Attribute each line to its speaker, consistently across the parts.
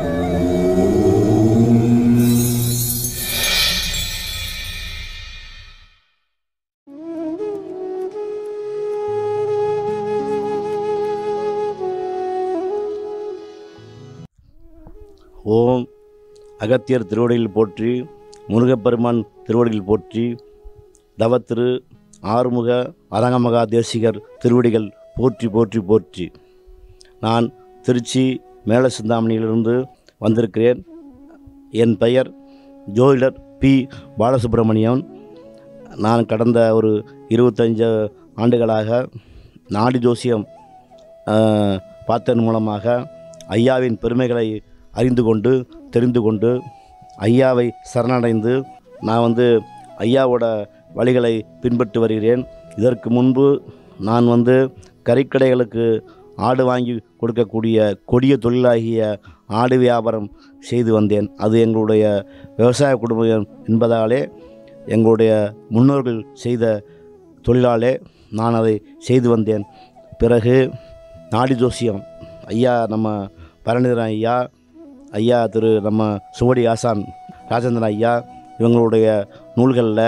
Speaker 1: ஓம் அகத்தியர் திருவடியில் போற்றி முருகப்பெருமான் திருவடியில் போற்றி தவத்திரு ஆறுமுக அரங்கமகா தேசிகர் திருவடிகள் போற்றி போற்றி போற்றி நான் திருச்சி மேல சிந்தாமணியிலிருந்து வந்திருக்கிறேன் என் பெயர் ஜோதிடர் பி பாலசுப்ரமணியன் நான் கடந்த ஒரு இருபத்தஞ்சு ஆண்டுகளாக நாடி ஜோசியம் ஆஹ், பார்த்ததன் மூலமாக ஐயாவின் பெருமைகளை அறிந்து கொண்டு தெரிந்து கொண்டு ஐயாவை சரணடைந்து நான் வந்து ஐயாவோட வழிகளை பின்பற்றி வருகிறேன் இதற்கு முன்பு நான் வந்து கறிக்கடைகளுக்கு ஆடு வாங்கி கொடுக்கக்கூடிய கொடிய தொழிலாகிய ஆடு வியாபாரம் செய்து வந்தேன் அது எங்களுடைய விவசாய குடும்பம் என்பதாலே எங்களுடைய முன்னோர்கள் செய்த தொழிலாலே நான் அதை செய்து வந்தேன் பிறகு நாடி ஜோசியம் ஐயா நம்ம பரணிதரன் ஐயா ஐயா திரு நம்ம சுவடி ஆசான் ராஜேந்திரன் ஐயா இவங்களுடைய நூல்களில்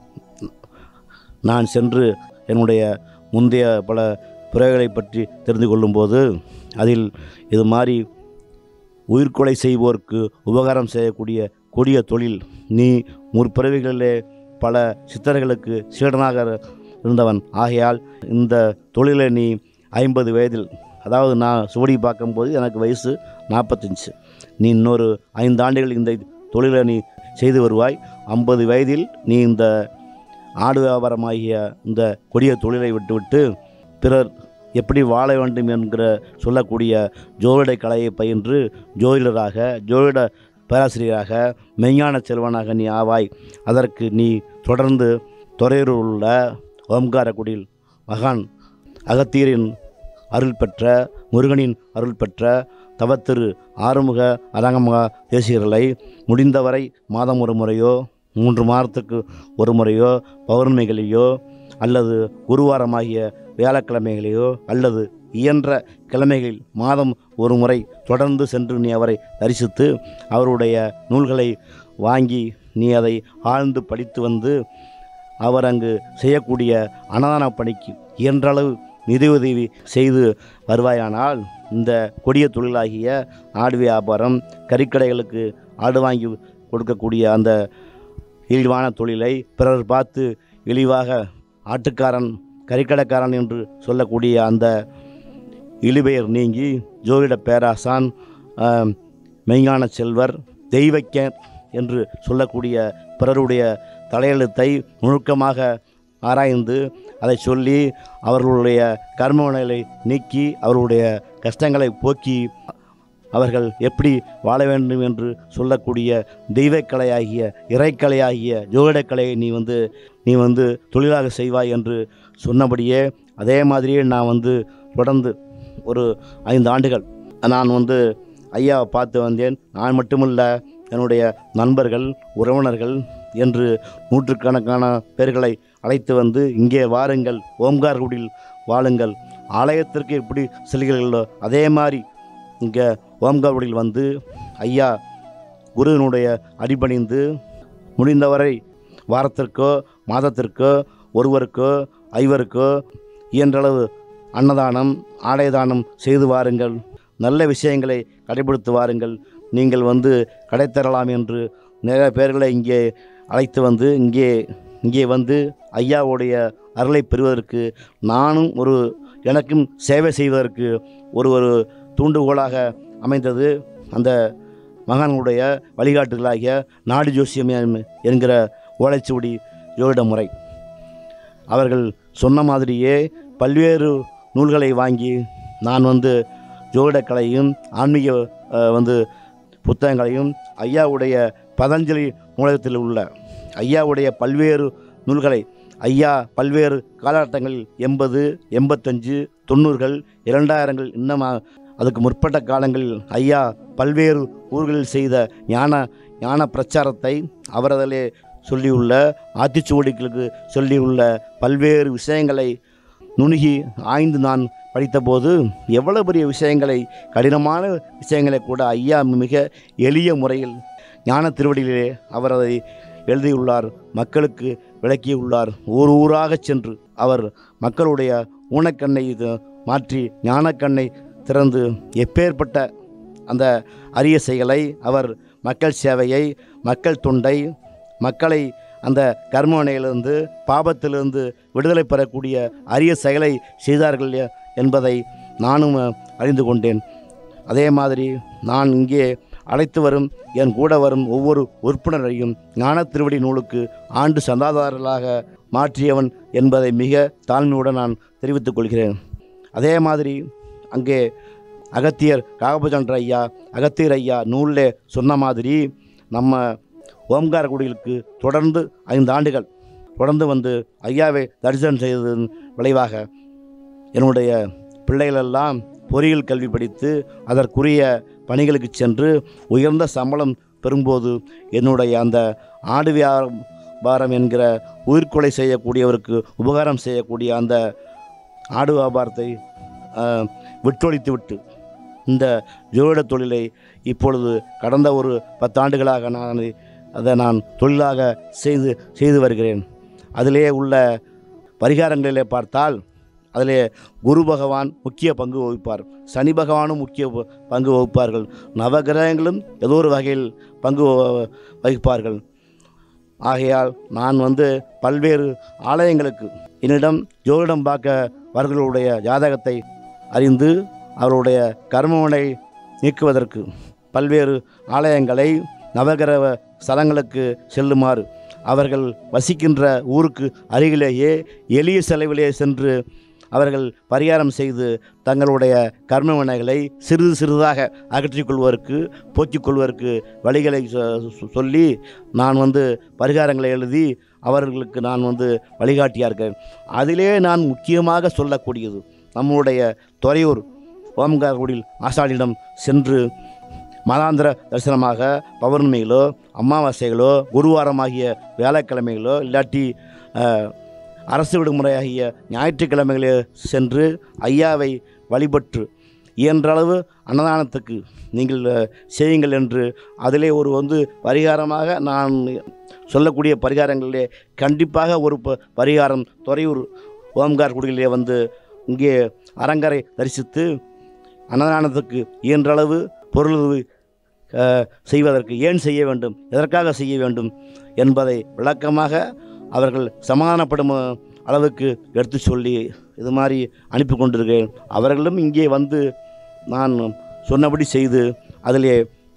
Speaker 1: நான் சென்று என்னுடைய முந்தைய பல பிறகுகளை பற்றி தெரிந்து கொள்ளும்போது அதில் இது மாதிரி உயிர்கொலை செய்வோருக்கு உபகாரம் செய்யக்கூடிய கொடிய தொழில் நீ முற்பிறவிகளிலே பல சித்தர்களுக்கு சீடனாக இருந்தவன் ஆகையால் இந்த தொழிலை நீ ஐம்பது வயதில் அதாவது நான் சுவடி பார்க்கும்போது எனக்கு வயசு நாற்பத்தஞ்சு நீ இன்னொரு ஐந்து ஆண்டுகள் இந்த தொழிலை நீ செய்து வருவாய் ஐம்பது வயதில் நீ இந்த ஆடு வியாபாரமாகிய இந்த கொடிய தொழிலை விட்டுவிட்டு பிறர் எப்படி வாழ வேண்டும் என்கிற சொல்லக்கூடிய ஜோதிட கலையை பயின்று ஜோதிடராக ஜோதிட பேராசிரியராக மெய்ஞான செல்வனாக நீ ஆவாய் அதற்கு நீ தொடர்ந்து துறையூரில் உள்ள ஓம்காரக்குடியில் மகான் அகத்தீரின் அருள் பெற்ற முருகனின் அருள் பெற்ற தவத்திரு ஆறுமுக அரங்கமகா தேசிகர்களை முடிந்தவரை மாதம் ஒரு முறையோ மூன்று மாதத்துக்கு ஒரு முறையோ பௌர்ணமிகளையோ அல்லது குருவாரமாகிய வியாழக்கிழமைகளையோ அல்லது இயன்ற கிழமைகளில் மாதம் ஒரு முறை தொடர்ந்து சென்று நீ அவரை தரிசித்து அவருடைய நூல்களை வாங்கி நீ அதை ஆழ்ந்து படித்து வந்து அவர் அங்கு செய்யக்கூடிய அன்னதான பணிக்கு இயன்றளவு நிதியுதவி செய்து வருவாயானால் இந்த கொடிய தொழிலாகிய ஆடு வியாபாரம் கறிக்கடைகளுக்கு ஆடு வாங்கி கொடுக்கக்கூடிய அந்த இழிவான தொழிலை பிறர் பார்த்து இழிவாக ஆட்டுக்காரன் கறிக்கடைக்காரன் என்று சொல்லக்கூடிய அந்த இழிபெயர் நீங்கி ஜோதிட பேராசான் ஆம், மெய்ஞான செல்வர் தெய்வக்கேர் என்று சொல்லக்கூடிய பிறருடைய தலையெழுத்தை நுணுக்கமாக ஆராய்ந்து அதை சொல்லி அவர்களுடைய கர்மவினைகளை நீக்கி அவர்களுடைய கஷ்டங்களை போக்கி அவர்கள் எப்படி வாழ வேண்டும் என்று சொல்லக்கூடிய தெய்வக்கலையாகிய இறைக்கலையாகிய ஜோதிடக்கலையை நீ வந்து நீ வந்து தொழிலாக செய்வாய் என்று சொன்னபடியே அதே மாதிரியே நான் வந்து தொடர்ந்து ஒரு ஐந்து ஆண்டுகள் நான் வந்து ஐயாவை பார்த்து வந்தேன் நான் மட்டுமல்ல என்னுடைய நண்பர்கள் உறவினர்கள் என்று நூற்றுக்கணக்கான பேர்களை அழைத்து வந்து இங்கே வாருங்கள் ஓம்கார்குடியில் வாழுங்கள் ஆலயத்திற்கு எப்படி செல்கிறீர்களோ அதே மாதிரி இங்கே ஓம்கார்குடியில் வந்து ஐயா குருவினுடைய அடிபணிந்து முடிந்தவரை வாரத்திற்கோ மாதத்திற்கோ ஒருவருக்கோ ஐவருக்கோ இயன்றளவு அன்னதானம் ஆடைதானம் செய்து வாருங்கள் நல்ல விஷயங்களை கடைபிடித்து வாருங்கள் நீங்கள் வந்து கடைத்தரலாம் என்று நிறைய பேர்களை இங்கே அழைத்து வந்து இங்கே இங்கே வந்து ஐயாவுடைய அருளை பெறுவதற்கு நானும் ஒரு எனக்கும் சேவை செய்வதற்கு ஒரு ஒரு தூண்டுகோலாக அமைந்தது அந்த மகான்களுடைய வழிகாட்டுதலாகிய நாடு ஜோசியம் என்- என்கிற ஓலைச்சுவடி ஜோதிட முறை அவர்கள் சொன்ன மாதிரியே பல்வேறு நூல்களை வாங்கி நான் வந்து ஜோதிடக்கலையும் ஆன்மீக அஹ், வந்து புத்தகங்களையும் ஐயாவுடைய பதஞ்சலி நூலகத்தில் உள்ள ஐயாவுடைய பல்வேறு நூல்களை ஐயா பல்வேறு காலகட்டங்களில் எண்பது எண்பத்தஞ்சு தொண்ணூறுகள் இரண்டாயிரங்கள் இன்னும் அதுக்கு முற்பட்ட காலங்களில் ஐயா பல்வேறு ஊர்களில் செய்த ஞான ஞான பிரச்சாரத்தை அவரதிலே சொல்லியுள்ள ஆத்திச்சுவடிகளுக்கு சொல்லியுள்ள பல்வேறு விஷயங்களை நுணுகி ஆய்ந்து நான் படித்தபோது எவ்வளவு பெரிய விஷயங்களை கடினமான விஷயங்களை கூட ஐயா மிக எளிய முறையில் ஞான திருவடியிலே அவர் அதை எழுதியுள்ளார் மக்களுக்கு விளக்கியுள்ளார் ஊர் ஊராகச் சென்று அவர் மக்களுடைய ஊனக்கண்ணை இது மாற்றி ஞானக்கண்ணை திறந்து எப்பேற்பட்ட அந்த அரிய செயலை அவர் மக்கள் சேவையை மக்கள் தொண்டை மக்களை அந்த கர்மவினையிலிருந்து பாபத்திலிருந்து விடுதலை பெறக்கூடிய அரிய செயலை செய்தார்கள் என்பதை நானும் அறிந்து கொண்டேன் அதே மாதிரி நான் இங்கே அழைத்து வரும் என் கூட வரும் ஒவ்வொரு உறுப்பினரையும் ஞான திருவடி நூலுக்கு ஆண்டு சந்தாதாரர்களாக மாற்றியவன் என்பதை மிக தாழ்மையுடன் நான் தெரிவித்துக் கொள்கிறேன் அதே மாதிரி அங்கே அகத்தியர் காகபஜன்ற ஐயா அகத்தியர் ஐயா நூலில் சொன்ன மாதிரி நம்ம ஓம்காரக்குடிகளுக்கு தொடர்ந்து ஐந்து ஆண்டுகள் தொடர்ந்து வந்து ஐயாவை தரிசனம் செய்ததன் விளைவாக என்னுடைய பிள்ளைகளெல்லாம் பொறியியல் கல்வி படித்து அதற்குரிய பணிகளுக்கு சென்று உயர்ந்த சம்பளம் பெறும்போது என்னுடைய அந்த ஆடு வியாபாரம் என்கிற உயிர்கொலை செய்யக்கூடியவருக்கு உபகாரம் செய்யக்கூடிய அந்த ஆடு வியாபாரத்தை ஆஹ், விட்டொழித்து விட்டு இந்த ஜோதிட தொழிலை இப்பொழுது கடந்த ஒரு பத்தாண்டுகளாக நான் அதை- அதை நான் தொழிலாக செய்து செய்து வருகிறேன் அதிலே உள்ள பரிகாரங்களிலே பார்த்தால் அதிலே குரு பகவான் முக்கிய பங்கு வகிப்பார் சனி பகவானும் முக்கிய ப- பங்கு வகிப்பார்கள் நவகிரகங்களும் ஏதோ ஒரு வகையில் பங்கு வ- வகிப்பார்கள் ஆகையால் நான் வந்து பல்வேறு ஆலயங்களுக்கு என்னிடம் ஜோதிடம் பார்க்க அவர்களுடைய ஜாதகத்தை அறிந்து அவருடைய கர்மவினை நீக்குவதற்கு பல்வேறு ஆலயங்களை நவகிரக ஸ்தலங்களுக்கு செல்லுமாறு அவர்கள் வசிக்கின்ற ஊருக்கு அருகிலேயே எளிய செலவிலே சென்று அவர்கள் பரிகாரம் செய்து தங்களுடைய கர்ம வினைகளை சிறிது சிறிதாக அகற்றிக் கொள்வதற்கு போக்கிக் கொள்வதற்கு வழிகளை சொ- சொ- சொல்லி நான் வந்து பரிகாரங்களை எழுதி அவர்களுக்கு நான் வந்து வழிகாட்டியாக இருக்கிறேன் அதிலே நான் முக்கியமாக சொல்லக்கூடியது நம்முடைய துறையூர் ஓம்கார்குடியில் ஆசானியிடம் சென்று மாதாந்திர தரிசனமாக பௌர்ணமிகளோ அமாவாசைகளோ குருவாரமாகிய வியாழக்கிழமைகளோ இல்லாட்டி அஹ், அரசு விடுமுறையாகிய ஞாயிற்றுக்கிழமைகளே சென்று ஐயாவை வழிபட்டு இயன்றளவு அன்னதானத்துக்கு நீங்கள் அஹ், செய்யுங்கள் என்று அதிலே ஒரு வந்து பரிகாரமாக நான் சொல்லக்கூடிய பரிகாரங்களிலே கண்டிப்பாக ஒரு ப- பரிகாரம் துறையூர் ஓம்கார் குடியிலே வந்து இங்கே அரங்கரை தரிசித்து அன்னதானத்துக்கு இயன்றளவு பொருள் அஹ், செய்வதற்கு ஏன் செய்ய வேண்டும் எதற்காக செய்ய வேண்டும் என்பதை விளக்கமாக அவர்கள் சமாதானப்படும் அஹ், அளவுக்கு எடுத்து சொல்லி இது மாதிரி அனுப்பி கொண்டிருக்கிறேன் அவர்களும் இங்கே வந்து நான் சொன்னபடி செய்து அதிலே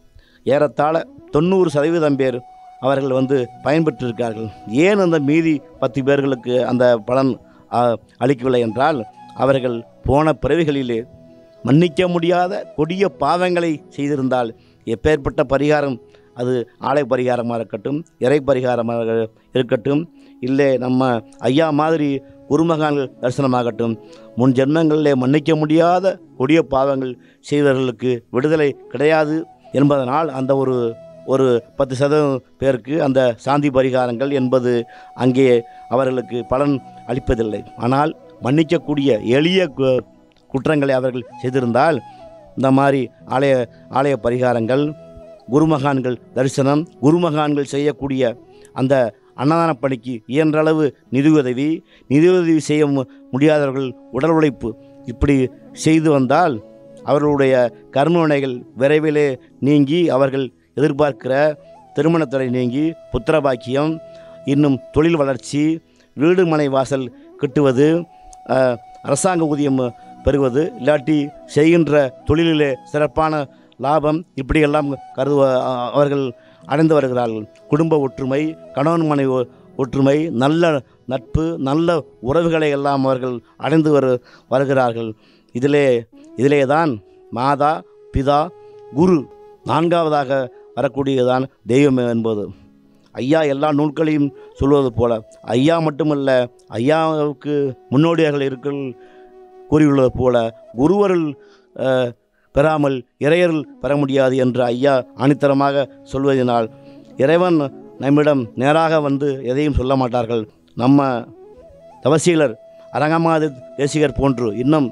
Speaker 1: ஏறத்தாழ தொண்ணூறு சதவீதம் பேர் அவர்கள் வந்து பயன்பெற்றிருக்கார்கள் ஏன் அந்த மீதி பத்து பேர்களுக்கு அந்த பலன் அஹ், அளிக்கவில்லை என்றால் அவர்கள் போன பிறவிகளிலே மன்னிக்க முடியாத கொடிய பாவங்களை செய்திருந்தால் எப்பேற்பட்ட பரிகாரம் அது ஆலை பரிகாரமாக இருக்கட்டும் இறை பரிகாரமாக இருக்கட்டும் இல்லை நம்ம ஐயா மாதிரி குருமகான்கள் தரிசனமாகட்டும் முன் ஜென்மங்களிலே மன்னிக்க முடியாத கொடிய பாவங்கள் செய்தவர்களுக்கு விடுதலை கிடையாது என்பதனால் அந்த ஒரு ஒரு பத்து சதவீதம் பேருக்கு அந்த சாந்தி பரிகாரங்கள் என்பது அங்கே அவர்களுக்கு பலன் அளிப்பதில்லை ஆனால் மன்னிக்கக்கூடிய எளிய கு- குற்றங்களை அவர்கள் செய்திருந்தால் இந்த மாதிரி ஆலய ஆலய பரிகாரங்கள் குருமகான்கள் தரிசனம் குருமகான்கள் செய்யக்கூடிய அந்த அன்னதான பணிக்கு இயன்றளவு நிதியுதவி நிதியுதவி செய்ய மு- முடியாதவர்கள் உடல் உழைப்பு இப்படி செய்து வந்தால் அவர்களுடைய கர்ம வினைகள் விரைவிலே நீங்கி அவர்கள் எதிர்பார்க்கிற திருமணத்தடை நீங்கி புத்திர பாக்கியம் இன்னும் தொழில் வளர்ச்சி வீடு மனை வாசல் கட்டுவது அஹ், அரசாங்க ஊதியம் பெறுவது இல்லாட்டி செய்கின்ற தொழிலிலே சிறப்பான லாபம் இப்படியெல்லாம் கருதுவ அ- அவர்கள் அடைந்து வருகிறார்கள் குடும்ப ஒற்றுமை கணவன் மனைவி ஒ- ஒற்றுமை நல்ல நட்பு நல்ல உறவுகளை எல்லாம் அவர்கள் அடைந்து வரு வருகிறார்கள் இதிலே இதிலே தான் மாதா பிதா குரு நான்காவதாக வரக்கூடியதுதான் தெய்வம் என்பது ஐயா எல்லா நூல்களையும் சொல்வது போல ஐயா மட்டுமல்ல ஐயாவுக்கு முன்னோடியாக இருக்க கூறியுள்ளது போல குருவருள் அஹ், பெறாமல் இறையருள் பெற முடியாது என்று ஐயா ஆணித்தரமாக சொல்வதனால் இறைவன் நம்மிடம் நேராக வந்து எதையும் சொல்ல மாட்டார்கள் நம்ம தவசீலர் அரங்கமாத தேசிகர் போன்று இன்னும்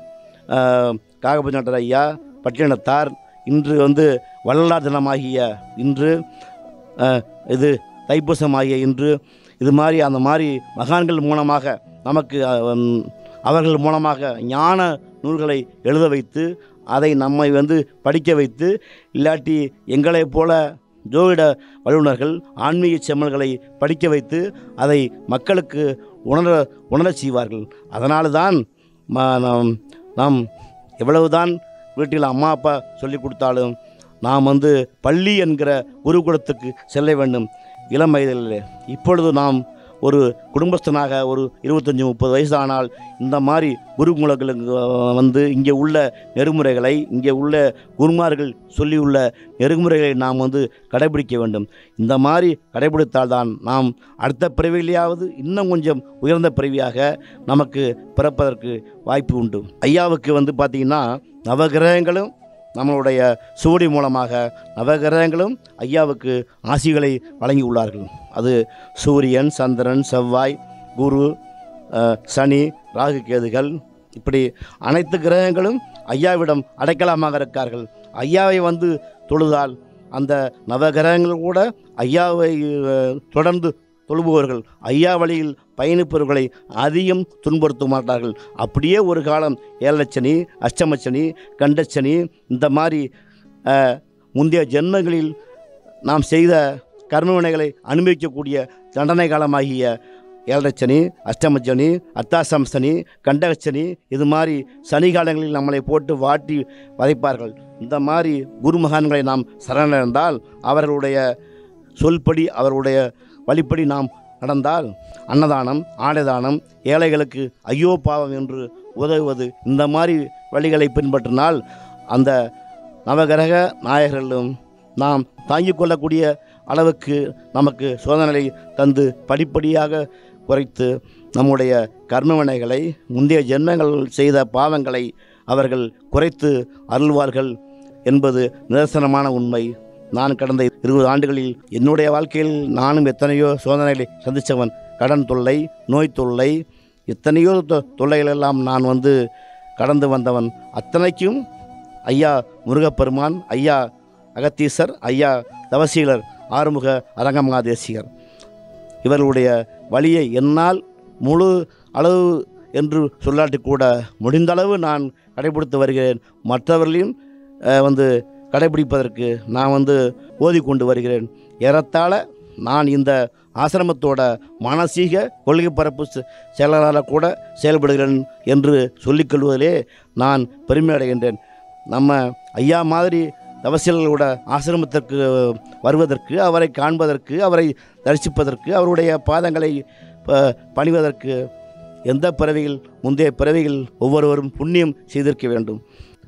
Speaker 1: காகபஞ்சர் ஐயா பட்டினத்தார் இன்று வந்து வள்ளலார் தினமாகிய இன்று அஹ், இது தைப்பூசமாகிய இன்று இது மாதிரி அந்த மாதிரி மகான்கள் மூலமாக நமக்கு அஹ், உம், அவர்கள் மூலமாக ஞான நூல்களை எழுத வைத்து அதை நம்மை வந்து படிக்க வைத்து இல்லாட்டி எங்களைப் போல ஜோதிட வல்லுநர்கள் ஆன்மீக செம்மல்களை படிக்க வைத்து அதை மக்களுக்கு உணர உணரச் செய்வார்கள் அதனால தான் ம- நாம் நாம் எவ்வளவுதான் வீட்டில் அம்மா அப்பா சொல்லி கொடுத்தாலும் நாம் வந்து பள்ளி என்கிற குருகுலத்துக்கு செல்ல வேண்டும் இளம் வயதிலே இப்பொழுது நாம் ஒரு குடும்பஸ்தனாக ஒரு இருபத்தஞ்சி முப்பது வயசு ஆனால் இந்த மாதிரி குருகுலங்களுக்கு வந்து இங்கே உள்ள நெறிமுறைகளை இங்கே உள்ள குருமார்கள் சொல்லியுள்ள நெறிமுறைகளை நாம் வந்து கடைபிடிக்க வேண்டும் இந்த மாதிரி கடைபிடித்தால்தான் நாம் அடுத்த பிறவிலையாவது இன்னும் கொஞ்சம் உயர்ந்த பிறவியாக நமக்கு பிறப்பதற்கு வாய்ப்பு உண்டு ஐயாவுக்கு வந்து பார்த்திங்கன்னா நவகிரகங்களும் நம்மளுடைய சுவடி மூலமாக நவகிரகங்களும் ஐயாவுக்கு ஆசிகளை வழங்கியுள்ளார்கள் அது சூரியன் சந்திரன் செவ்வாய் குரு அஹ், சனி ராகு கேதுகள் இப்படி அனைத்து கிரகங்களும் ஐயாவிடம் அடைக்கலமாக இருக்கார்கள் ஐயாவை வந்து தொழுதால் அந்த நவகிரகங்கள் கூட ஐயாவை அஹ், தொடர்ந்து தொழுபவர்கள் ஐயா வழியில் பயணிப்பவர்களை அதிகம் துன்புறுத்த மாட்டார்கள் அப்படியே ஒரு காலம் ஏழச்சனி அஷ்டமச்சனி கண்டச்சனி இந்த மாதிரி அஹ், முந்தைய ஜென்மங்களில் நாம் செய்த கர்மவினைகளை அனுபவிக்கக்கூடிய தண்டனை காலமாகிய ஏழரைச்சனி அஷ்டமச்சனி அத்தாசம் சனி கண்டகச்சனி இது மாதிரி சனி காலங்களில் நம்மளை போட்டு வாட்டி வதைப்பார்கள் இந்த மாதிரி குருமகான்களை நாம் சரணடைந்தால் அவர்களுடைய சொல்படி அவர்களுடைய வழிப்படி நாம் நடந்தால் அன்னதானம் ஆடைதானம் ஏழைகளுக்கு ஐயோ பாவம் என்று உதவுவது இந்த மாதிரி வழிகளை பின்பற்றினால் அந்த நவகிரக நாயகர்களும் நாம் தாங்கிக் கொள்ளக்கூடிய அளவுக்கு நமக்கு சோதனைகளை தந்து படிப்படியாக குறைத்து நம்முடைய கர்மவினைகளை முந்தைய ஜென்மங்கள் செய்த பாவங்களை அவர்கள் குறைத்து அருள்வார்கள் என்பது நிதர்சனமான உண்மை நான் கடந்த இருபது ஆண்டுகளில் என்னுடைய வாழ்க்கையில் நானும் எத்தனையோ சோதனைகளை சந்தித்தவன் கடன் தொல்லை நோய் தொல்லை எத்தனையோ தொ- தொல்லைகளெல்லாம் நான் வந்து கடந்து வந்தவன் அத்தனைக்கும் ஐயா முருகப்பெருமான் ஐயா அகத்தீசர் ஐயா தவசீலர் ஆறுமுக அரங்கமகாதேசிகர் இவர்களுடைய வழியை என்னால் முழு அளவு என்று சொல்லாட்டி கூட முடிந்தளவு நான் கடைபிடித்து வருகிறேன் மற்றவர்களையும் அஹ், வந்து கடைபிடிப்பதற்கு நான் வந்து ஓதி கொண்டு வருகிறேன் ஏறத்தாழ நான் இந்த ஆசிரமத்தோட மானசீக கொள்கை பரப்பு செ- செயலாளராக கூட செயல்படுகிறேன் என்று சொல்லிக்கொள்வதிலே நான் பெருமை அடைகின்றேன் நம்ம ஐயா மாதிரி தவசியர்களோட ஆசிரமத்திற்கு வருவதற்கு அவரை காண்பதற்கு அவரை தரிசிப்பதற்கு அவருடைய பாதங்களை ப- பணிவதற்கு எந்த பிறவிகள் முந்தைய பிறவிகள் ஒவ்வொருவரும் புண்ணியம் செய்திருக்க வேண்டும்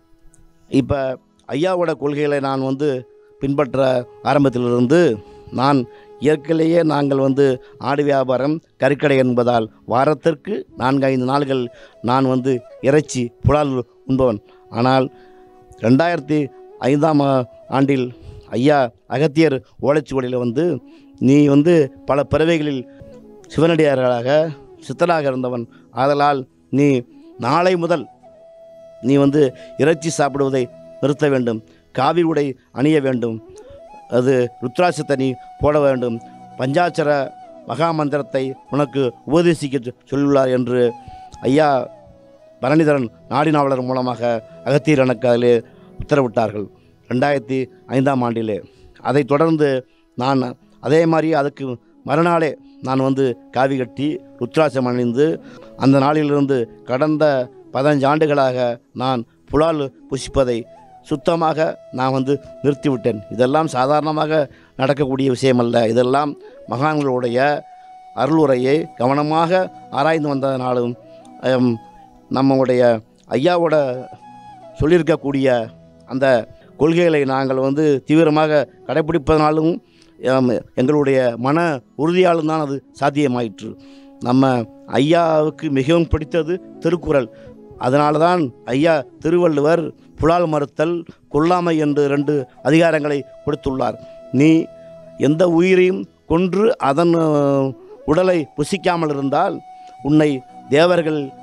Speaker 1: இப்போ ஐயாவோட கொள்கைகளை நான் வந்து பின்பற்ற ஆரம்பத்திலிருந்து நான் இயற்கையிலேயே நாங்கள் வந்து ஆடு வியாபாரம் கறிக்கடை என்பதால் வாரத்திற்கு நான்கு ஐந்து நாள்கள் நான் வந்து இறைச்சி புலால் உண்பவன் ஆனால் ரெண்டாயிரத்தி ஐந்தாம் ஆ- ஆண்டில் ஐயா அகத்தியர் ஓலைச்சுவடியில் வந்து நீ வந்து பல பிறவைகளில் சிவனடியார்களாக சித்தனாக இருந்தவன் ஆதலால் நீ நாளை முதல் நீ வந்து இறைச்சி சாப்பிடுவதை நிறுத்த வேண்டும் காவி உடை அணிய வேண்டும் அது ருத்ராட்சத்தை நீ போட வேண்டும் பஞ்சாட்சர மகாமந்திரத்தை உனக்கு உபதேசிக்க சொல்லுள்ளார் என்று ஐயா பரணிதரன் நாடி நாவலர் மூலமாக அகத்தியர் எனக்கு அதிலே உத்தரவிட்டார்கள் ரெண்டாயிரத்தி ஐந்தாம் ஆண்டிலே அதைத் தொடர்ந்து நான் அதே மாதிரி அதுக்கு மறுநாளே நான் வந்து காவி கட்டி ருத்ராட்சம் அணிந்து அந்த நாளிலிருந்து கடந்த பதினஞ்சு ஆண்டுகளாக நான் புலால் புசிப்பதை சுத்தமாக நான் வந்து நிறுத்திவிட்டேன் இதெல்லாம் சாதாரணமாக நடக்கக்கூடிய விஷயமல்ல இதெல்லாம் மகான்களுடைய அருளுரையை கவனமாக ஆராய்ந்து வந்ததனாலும் ஹம், நம்முடைய ஐயாவோட சொல்லியிருக்கக்கூடிய அந்த கொள்கைகளை நாங்கள் வந்து தீவிரமாக கடைப்பிடிப்பதனாலும் ஹம், எங்களுடைய மன உறுதியாலும் தான் அது சாத்தியமாயிற்று நம்ம ஐயாவுக்கு மிகவும் பிடித்தது திருக்குறள் அதனால தான் ஐயா திருவள்ளுவர் புலால் மறுத்தல் கொல்லாமை என்று ரெண்டு அதிகாரங்களை கொடுத்துள்ளார் நீ எந்த உயிரையும் கொன்று அதன் அஹ், உடலை புசிக்காமல் இருந்தால் உன்னை தேவர்கள்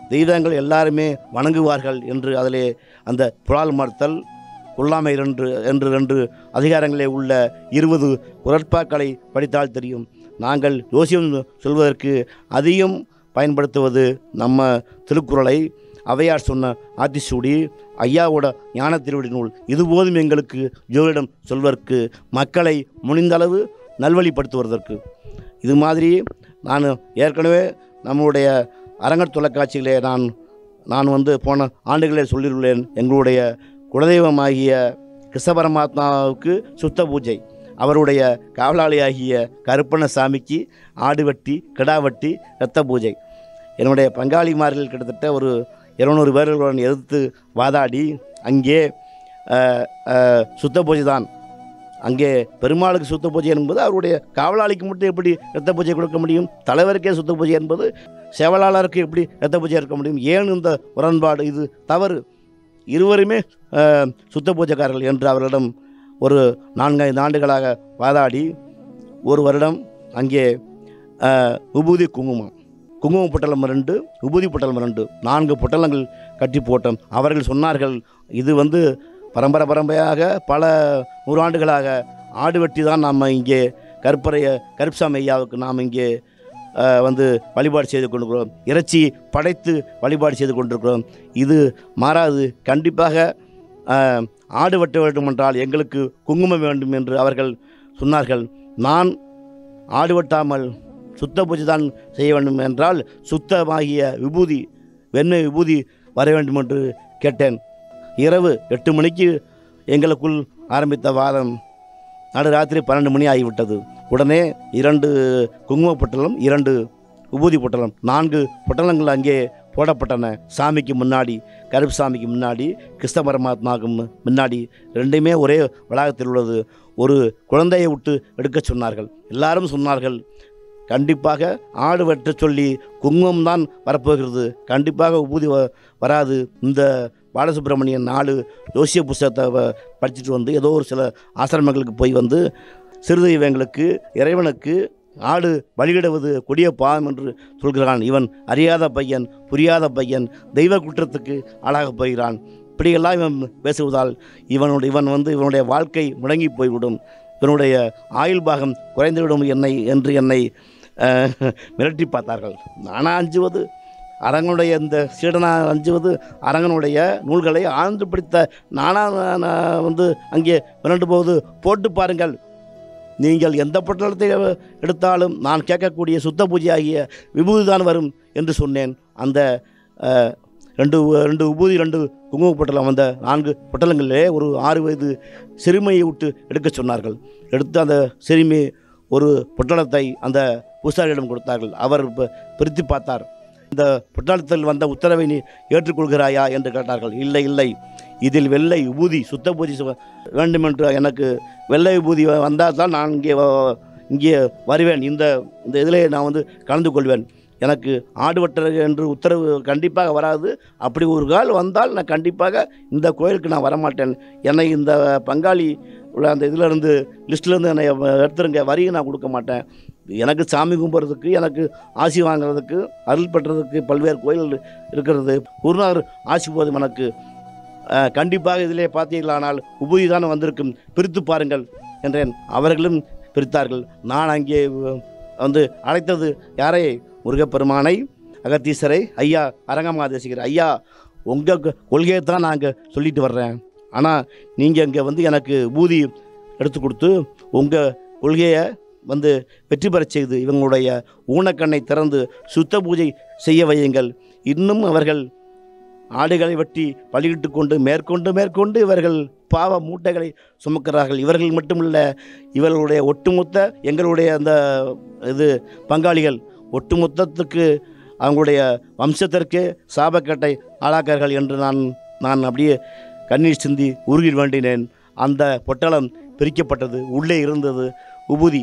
Speaker 1: தெய்வங்கள் எல்லாருமே வணங்குவார்கள் என்று அதிலே அந்த புலால் மறுத்தல் கொல்லாமை என்று என்று ரெண்டு அதிகாரங்களே உள்ள இருபது குரட்பாக்களை படித்தால் தெரியும் நாங்கள் ஜோசியம் சொல்வதற்கு அதிகம் பயன்படுத்துவது நம்ம திருக்குறளை அவையார் சொன்ன ஆத்திசூடி ஐயாவோட ஞான திருவடி நூல் இது போதும் எங்களுக்கு ஜோதிடம் சொல்வதற்கு மக்களை முடிந்தளவு நல்வழிப்படுத்துவதற்கு இது மாதிரி நான் ஏற்கனவே நம்முடைய அரங்கர் தொலைக்காட்சியிலே நான் நான் வந்து போன ஆண்டுகளே சொல்லியுள்ளேன் எங்களுடைய குலதெய்வமாகிய கிருஷ்ண பரமாத்மாவுக்கு சுத்த பூஜை அவருடைய காவலாளியாகிய கருப்பண்ணசாமிக்கு ஆடு வெட்டி கிடா வெட்டி இரத்த பூஜை என்னுடைய பங்காளிமார்கள் கிட்டத்தட்ட ஒரு இருநூறு பேர்களுடன் எதிர்த்து வாதாடி அங்கே அஹ், அஹ், சுத்த பூஜை தான் அங்கே பெருமாளுக்கு சுத்த பூஜை என்பது அவருடைய காவலாளிக்கு மட்டும் எப்படி இரத்த பூஜை கொடுக்க முடியும் தலைவருக்கே சுத்த பூஜை என்பது சேவலாளருக்கு எப்படி இரத்த பூஜை இருக்க முடியும் ஏன் இந்த முரண்பாடு இது தவறு இருவருமே அஹ், சுத்த பூஜைக்காரர்கள் என்று அவர்களிடம் ஒரு நான்கைந்து ஆண்டுகளாக வாதாடி ஒரு வருடம் அங்கே அஹ், விபூதி குங்குமம் குங்கும பொட்டலம் ரெண்டு விபூதி பொட்டலம் ரெண்டு நான்கு பொட்டலங்கள் கட்டி போட்டோம் அவர்கள் சொன்னார்கள் இது வந்து பரம்பரை பரம்பரையாக பல நூறாண்டுகளாக ஆடு வெட்டி தான் நாம் இங்கே கருப்பறைய கருப்சாமி ஐயாவுக்கு நாம் இங்கே அஹ், வந்து வழிபாடு செய்து கொண்டிருக்கிறோம் இறைச்சி படைத்து வழிபாடு செய்து கொண்டிருக்கிறோம் இது மாறாது கண்டிப்பாக அஹ், ஆடு வெட்ட வேண்டும் என்றால் எங்களுக்கு குங்குமம் வேண்டும் என்று அவர்கள் சொன்னார்கள் நான் ஆடு வெட்டாமல் சுத்த பூஜை தான் செய்ய வேண்டும் என்றால் சுத்தமாகிய விபூதி வெண்ணெய் விபூதி வர வேண்டும் என்று கேட்டேன் இரவு எட்டு மணிக்கு எங்களுக்குள் ஆரம்பித்த வாதம் நடுராத்திரி பன்னெண்டு மணி ஆகிவிட்டது உடனே இரண்டு குங்கும பொட்டலம் இரண்டு விபூதி பொட்டலம் நான்கு பொட்டலங்கள் அங்கே போடப்பட்டன சாமிக்கு முன்னாடி கருப்பு சாமிக்கு முன்னாடி கிருஷ்ண பரமாத்மாவுக்கு மு- முன்னாடி ரெண்டுமே ஒரே வளாகத்தில் உள்ளது ஒரு குழந்தையை விட்டு எடுக்கச் சொன்னார்கள் எல்லாரும் சொன்னார்கள் கண்டிப்பாக ஆடு வெட்ட சொல்லி குங்குமம் தான் வரப்போகிறது கண்டிப்பாக உபூதி வ- வராது இந்த பாலசுப்ரமணியன் நாலு ஜோசிய புஸ்தகத்தை வ- படிச்சுட்டு வந்து ஏதோ ஒரு சில ஆசிரமங்களுக்கு போய் வந்து சிறு தெய்வங்களுக்கு இறைவனுக்கு ஆடு பலியிடுவது கொடிய பாவம் என்று சொல்கிறான் இவன் அறியாத பையன் புரியாத பையன் தெய்வ குற்றத்துக்கு ஆளாகப் போகிறான் இப்படியெல்லாம் இவன் பேசுவதால் இவனுடைய இவன் வந்து இவனுடைய வாழ்க்கை முடங்கி போய்விடும் இவனுடைய ஆயுள் பாகம் குறைந்துவிடும் என்னை என்று என்னை அஹ், மிரட்டி பார்த்தார்கள் நானா அஞ்சுவது அரங்கனுடைய இந்த சீடனா அஞ்சுவது அரங்கனுடைய நூல்களை ஆழ்ந்து படித்த நானா நான் வந்து அங்கே மிரண்டு போவது போட்டு பாருங்கள் நீங்கள் எந்த பொட்டலத்தை எடுத்தாலும் நான் கேட்கக்கூடிய சுத்த பூஜை ஆகிய விபூதி தான் வரும் என்று சொன்னேன் அந்த அஹ், ரெண்டு ரெண்டு விபூதி ரெண்டு குங்கும பொட்டலம் வந்த நான்கு பொட்டலங்களிலே ஒரு ஆறு வயது சிறுமியை விட்டு எடுக்க சொன்னார்கள் எடுத்து அந்த சிறுமி ஒரு பொட்டலத்தை அந்த பூசாரியிடம் கொடுத்தார்கள் அவர் ப- பிரித்து பார்த்தார் இந்த பொட்டலத்தில் வந்த உத்தரவை நீ ஏற்றுக்கொள்கிறாயா என்று கேட்டார்கள் இல்லை இல்லை இதில் வெள்ளை விபூதி சுத்த பூஜை செய்வ- வேண்டுமென்று எனக்கு வெள்ளை விபூதி வ- வந்தால் தான் நான் இங்கே வ- இங்கே வருவேன் இந்த இந்த இதிலே நான் வந்து கலந்து கொள்வேன் எனக்கு ஆடு வெட்டர் என்று உத்தரவு கண்டிப்பாக வராது அப்படி ஒரு கால் வந்தால் நான் கண்டிப்பாக இந்த கோயிலுக்கு நான் வரமாட்டேன் என்னை இந்த பங்காளி உள்ள அந்த இதிலேருந்து லிஸ்ட்லேருந்து என்னை எடுத்துருங்க வரியை நான் கொடுக்க மாட்டேன் எனக்கு சாமி கும்பிட்றதுக்கு எனக்கு ஆசி வாங்குறதுக்கு அருள் பெற்றதுக்கு பல்வேறு கோயில் இருக்கிறது குருநாதர் ஆசி போதும் எனக்கு அஹ், கண்டிப்பாக இதிலே பார்த்தீர்களானால் உபதி தானே வந்திருக்கும் பிரித்து பாருங்கள் என்றேன் அவர்களும் பிரித்தார்கள் நான் அங்கே அஹ், வந்து அழைத்தது யாரை முருகப்பெருமானை அகத்தீசரை ஐயா அரங்கமாதேசிகர் ஐயா உங்கள் கொள்கையை தான் நான் அங்கே சொல்லிட்டு வர்றேன் ஆனால் நீங்கள் இங்கே வந்து எனக்கு ஊதி எடுத்து கொடுத்து உங்கள் கொள்கையை வந்து வெற்றி பெறச் செய்து இவங்களுடைய ஊனக்கண்ணை திறந்து சுத்த பூஜை செய்ய வையுங்கள் இன்னும் அவர்கள் ஆடுகளை வெட்டி பலியிட்டு கொண்டு மேற்கொண்டு மேற்கொண்டு இவர்கள் பாவ மூட்டைகளை சுமக்கிறார்கள் இவர்கள் மட்டுமல்ல இவர்களுடைய ஒட்டுமொத்த எங்களுடைய அந்த இது பங்காளிகள் ஒட்டுமொத்தத்துக்கு அவங்களுடைய வம்சத்திற்கே சாபக்கட்டை ஆளாக்கார்கள் என்று நான் நான் அப்படியே கண்ணீர் சிந்தி உருகி வேண்டினேன் அந்த பொட்டலம் பிரிக்கப்பட்டது உள்ளே இருந்தது உபுதி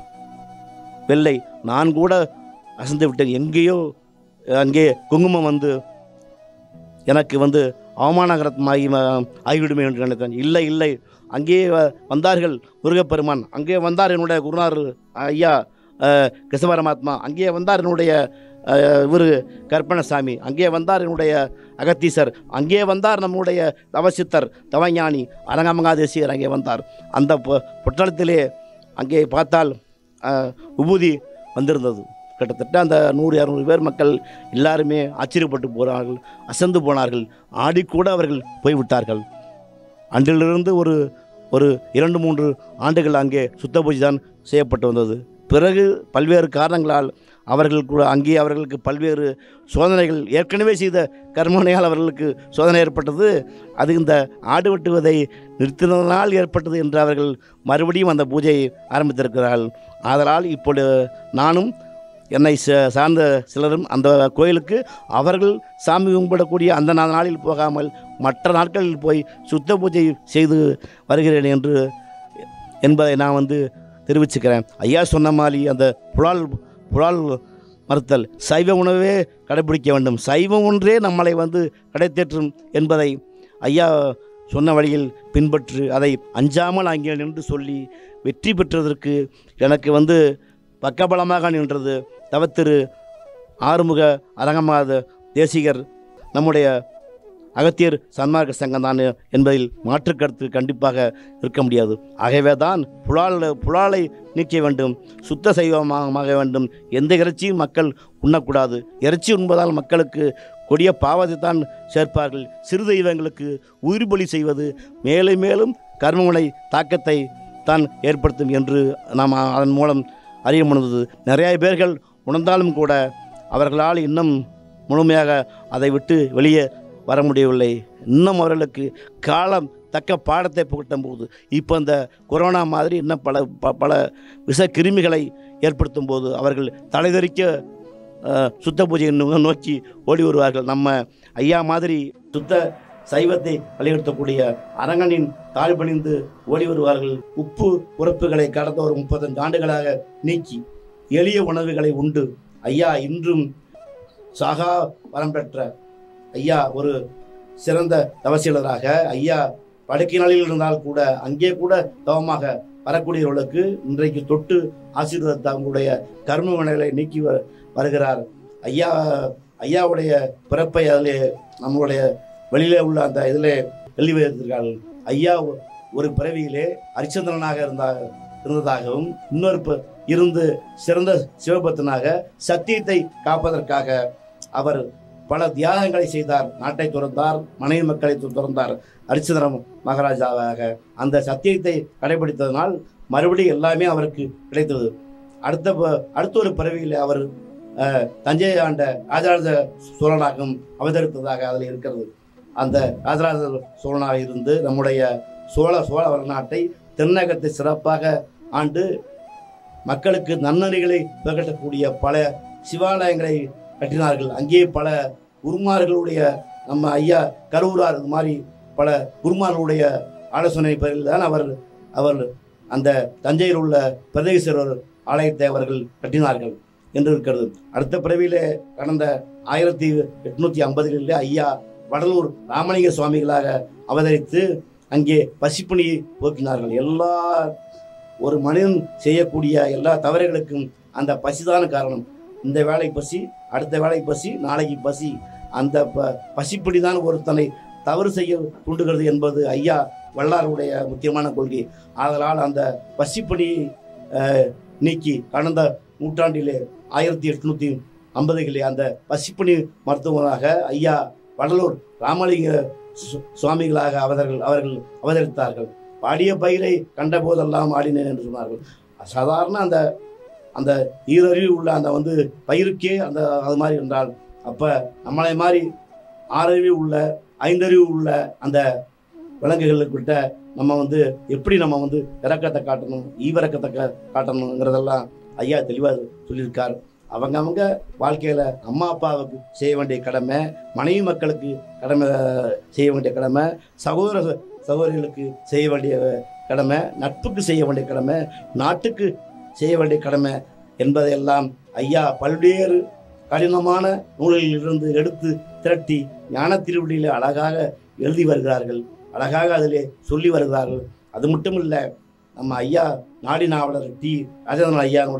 Speaker 1: வெள்ளை நான் கூட அசந்து விட்டேன் எங்கேயோ அங்கே குங்குமம் வந்து எனக்கு வந்து அவமானகரமாகி ஆகிவிடுமே என்று நினைத்தேன் இல்லை இல்லை அங்கே வ- வந்தார்கள் முருகப்பெருமான் அங்கே வந்தார் என்னுடைய குருநார் ஐயா அஹ், கிருஷ்ண பரமாத்மா அங்கே வந்தார் என்னுடைய இவர் கற்பனசாமி அங்கே வந்தார் என்னுடைய அகத்தீசர் அங்கே வந்தார் நம்முடைய தவசித்தர் தவஞானி அரங்கமகாதேசியர் அங்கே வந்தார் அந்த பொ- பொட்டலத்திலே அங்கே பார்த்தால் அஹ், விபூதி வந்திருந்தது கிட்டத்தட்ட அந்த நூறு இரநூறு பேர் மக்கள் எல்லாருமே ஆச்சரியப்பட்டு போனார்கள் அசந்து போனார்கள் ஆடிக்கூட அவர்கள் போய்விட்டார்கள் அன்றிலிருந்து ஒரு ஒரு இரண்டு மூன்று ஆண்டுகள் அங்கே சுத்த பூஜை தான் செய்யப்பட்டு வந்தது பிறகு பல்வேறு காரணங்களால் அவர்கள் கூட அங்கே அவர்களுக்கு பல்வேறு சோதனைகள் ஏற்கனவே செய்த கர்மனையால் அவர்களுக்கு சோதனை ஏற்பட்டது அது இந்த ஆடு வெட்டுவதை நிறுத்தினதனால் ஏற்பட்டது என்று அவர்கள் மறுபடியும் அந்த பூஜையை ஆரம்பித்திருக்கிறார்கள் ஆதலால் இப்பொழுது நானும் என்னை ச- சார்ந்த சிலரும் அந்த கோயிலுக்கு அவர்கள் சாமி கும்பிடக்கூடிய அந்த நா- நாளில் போகாமல் மற்ற நாட்களில் போய் சுத்த பூஜை செய்து வருகிறேன் என்று என்பதை நான் வந்து தெரிவிச்சுக்கிறேன் ஐயா சொன்ன மாதிரி அந்த புலால் புலால் மறுத்தல் சைவ உணவே கடைபிடிக்க வேண்டும் சைவம் ஒன்றே நம்மளை வந்து கடைத்தேற்றும் என்பதை ஐயா சொன்ன வழியில் பின்பற்று அதை அஞ்சாமல் அங்கே நின்று சொல்லி வெற்றி பெற்றதற்கு எனக்கு வந்து பக்கபலமாக நின்றது தவத்திரு ஆறுமுக அரங்கமாத தேசிகர் நம்முடைய அகத்தியர் சன்மார்க்க சங்கம் தான் என்பதில் மாற்றுக்கருத்து கண்டிப்பாக இருக்க முடியாது ஆகவே தான் புலால் புலாலை நீக்க வேண்டும் சுத்த சைவமாக வேண்டும் எந்த இறைச்சியும் மக்கள் உண்ணக்கூடாது இறைச்சி உண்பதால் மக்களுக்கு கொடிய பாவத்தை தான் சேர்ப்பார்கள் சிறு தெய்வங்களுக்கு உயிர் பலி செய்வது மேலும் மேலும் கர்மமுனை தாக்கத்தை தான் ஏற்படுத்தும் என்று நாம் அதன் மூலம் அறிய முடிந்தது நிறைய பேர்கள் உணர்ந்தாலும் கூட அவர்களால் இன்னும் முழுமையாக அதை விட்டு வெளியே வர முடியவில்லை இன்னும் அவர்களுக்கு காலம் தக்க பாடத்தை புகட்டும் போது இப்போ இந்த கொரோனா மாதிரி இன்னும் பல ப- பல விஷ கிருமிகளை ஏற்படுத்தும் போது அவர்கள் தலைதெறிக்க அஹ், சுத்த பூஜையை நோ- நோக்கி ஓடி வருவார்கள் நம்ம ஐயா மாதிரி சுத்த சைவத்தை வலியுறுத்தக்கூடிய அரங்கனின் தாழ் பணிந்து ஓடி வருவார்கள் உப்பு உறப்புகளை கடந்த ஒரு முப்பத்தஞ்சு ஆண்டுகளாக நீக்கி எளிய உணவுகளை உண்டு ஐயா இன்றும் சாகா வரம் பெற்ற ஐயா ஒரு சிறந்த தவசீலராக ஐயா படுக்கை நாளில் இருந்தால் கூட அங்கே கூட தவமாக வரக்கூடியவர்களுக்கு இன்றைக்கு தொட்டு ஆசீர்வாத தங்களுடைய கர்ம வினைகளை நீக்கி வ- வருகிறார் ஐயா ஐயாவுடைய பிறப்பை அதிலே நம்மளுடைய வெளியிலே உள்ள அந்த இதிலே எழுதி வைத்திருக்கிறார்கள் ஐயா ஒ- ஒரு பிறவியிலே ஹரிச்சந்திரனாக இருந்தா இருந்ததாகவும் இன்னொரு ப- இருந்து சிறந்த சிவபக்தனாக சத்தியத்தை காப்பதற்காக அவர் பல தியாகங்களை செய்தார் நாட்டை துறந்தார் மனைவி மக்களை து- துறந்தார் ஹரிச்சந்திரம் மகாராஜாவாக அந்த சத்தியத்தை கடைபிடித்ததனால் மறுபடியும் எல்லாமே அவருக்கு கிடைத்தது அடுத்த ப- அடுத்த ஒரு பிறவியில் அவர் அஹ், தஞ்சை ஆண்ட ராஜராஜ சோழனாகவும் அவதரித்ததாக அதில் இருக்கிறது அந்த ராஜராஜ சோழனாக இருந்து நம்முடைய சோழ சோழ வரலாற்றை தென்னகத்தை சிறப்பாக ஆண்டு மக்களுக்கு நன்னறிகளை புகட்டக்கூடிய பல சிவாலயங்களை கட்டினார்கள் அங்கே பல குருமார்களுடைய நம்ம ஐயா கரூரார் இது மாதிரி பல குருமார்களுடைய ஆலோசனை பேரில் தான் அவர் அவர் அந்த தஞ்சையில் உள்ள பிரதேஸ்வரர் ஆலயத்தை அவர்கள் கட்டினார்கள் என்று இருக்கிறது அடுத்த பிறவியிலே கடந்த ஆயிரத்தி எட்நூத்தி ஐம்பதுகளிலே ஐயா வடலூர் ராமலிங்க சுவாமிகளாக அவதரித்து அங்கே பசிப்பணியை போக்கினார்கள் எல்லா ஒரு மனிதன் செய்யக்கூடிய எல்லா தவறுகளுக்கும் அந்த பசிதான காரணம் இந்த வேலை பசி அடுத்த வேலை பசி நாளைக்கு பசி அந்த ப பசிப்படி தான் ஒருத்தனை தவறு செய்ய தூண்டுகிறது என்பது ஐயா வல்லாருடைய முக்கியமான கொள்கை ஆதலால் அந்த பசிப்படியை அஹ், நீக்கி கடந்த நூற்றாண்டிலே ஆயிரத்தி எட்நூத்தி ஐம்பதுகளிலே அந்த பசிப்பணி மருத்துவராக ஐயா வடலூர் ராமலிங்க சு- சுவாமிகளாக அவர்கள் அவர்கள் அவதரித்தார்கள் பாடிய பயிரை கண்ட போதெல்லாம் ஆடினேன் என்று சொன்னார்கள் சாதாரண அந்த அந்த ஈரறிவு உள்ள அந்த வந்து பயிருக்கே அந்த அது மாதிரி என்றால் அப்போ நம்மளை மாதிரி ஆறறிவு உள்ள ஐந்தறிவு உள்ள அந்த விலங்குகளுக்கிட்ட நம்ம வந்து எப்படி நம்ம வந்து இறக்கத்தை காட்டணும் ஈவிறக்கத்தை கா- காட்டணுங்கிறதெல்லாம் ஐயா தெளிவாக சொல்லியிருக்கார் அவங்க அவங்க வாழ்க்கையில் அம்மா அப்பாவுக்கு செய்ய வேண்டிய கடமை மனைவி மக்களுக்கு கடமை செய்ய வேண்டிய கடமை சகோதர ச- சகோதரிகளுக்கு செய்ய வேண்டிய கடமை நட்புக்கு செய்ய வேண்டிய கடமை நாட்டுக்கு செய்ய வேண்டிய கடமை என்பதையெல்லாம் ஐயா பல்வேறு கடினமான நூல்களிலிருந்து எடுத்து திரட்டி ஞான திருவடியில் அழகாக எழுதி வருகிறார்கள் அழகாக அதிலே சொல்லி வருகிறார்கள் அது மட்டும் இல்லை நம்ம ஐயா நாடி நாவலர் டி ராஜேந்திரன் ஐயானுடைய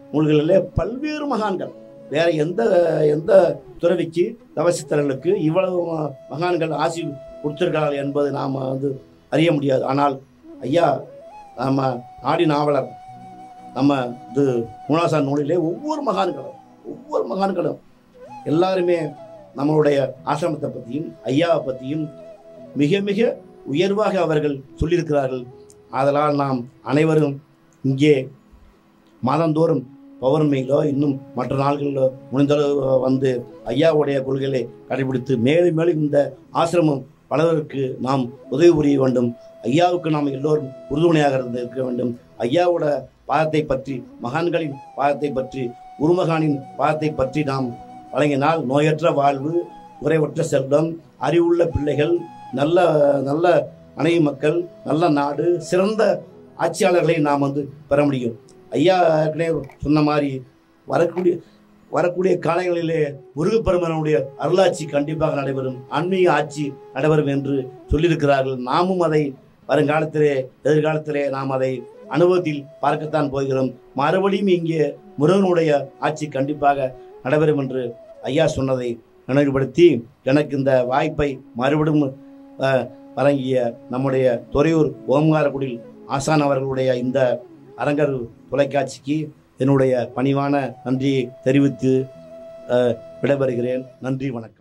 Speaker 1: நூல்களிலே பல்வேறு மகான்கள் வேற எந்த எந்த துறவிக்கு தவசித்தர்களுக்கு இவ்வளவு ம- மகான்கள் ஆசி கொடுத்திருக்கிறார்கள் என்பது நாம் வந்து அறிய முடியாது ஆனால் ஐயா நம்ம நாடி நாவலர் நம்ம இது மூலாசார் நூலிலே ஒவ்வொரு மகான்களும் ஒவ்வொரு மகான்களும் எல்லாருமே நம்மளுடைய ஆசிரமத்தை பற்றியும் ஐயாவை பற்றியும் மிக மிக உயர்வாக அவர்கள் சொல்லியிருக்கிறார்கள் ஆதலால் நாம் அனைவரும் இங்கே மாதந்தோறும் பௌர்ணமியிலோ இன்னும் மற்ற நாள்களிலோ முடிந்தளவு வந்து ஐயாவுடைய கொள்கைகளை கடைபிடித்து மேலும் மேலும் இந்த ஆசிரமம் வளர்வதற்கு நாம் உதவி புரிய வேண்டும் ஐயாவுக்கு நாம் எல்லோரும் உறுதுணையாக இருந்து இருக்க வேண்டும் ஐயாவோட பாதத்தை பற்றி மகான்களின் பாதத்தை பற்றி குருமகானின் பாதத்தை பற்றி நாம் வழங்கினால் நோயற்ற வாழ்வு குறைவற்ற செல்வம் அறிவுள்ள பிள்ளைகள் நல்ல நல்ல அணை மக்கள் நல்ல நாடு சிறந்த ஆட்சியாளர்களை நாம் வந்து பெற முடியும் ஐயா ஏற்கனவே சொன்ன மாதிரி வரக்கூடிய வரக்கூடிய காலங்களிலே முருகப்பெருமனுடைய அருளாட்சி கண்டிப்பாக நடைபெறும் ஆன்மீக ஆட்சி நடைபெறும் என்று சொல்லியிருக்கிறார்கள் நாமும் அதை வருங்காலத்திலே எதிர்காலத்திலே நாம் அதை அனுபவத்தில் பார்க்கத்தான் போகிறோம் மறுபடியும் இங்கே முருகனுடைய ஆட்சி கண்டிப்பாக நடைபெறும் என்று ஐயா சொன்னதை நினைவுபடுத்தி எனக்கு இந்த வாய்ப்பை மறுபடியும் அஹ், வழங்கிய நம்முடைய துறையூர் ஓம்காரக்குடில் ஆசான் அவர்களுடைய இந்த அரங்கர் தொலைக்காட்சிக்கு என்னுடைய பணிவான நன்றியை தெரிவித்து அஹ், விடைபெறுகிறேன் நன்றி வணக்கம்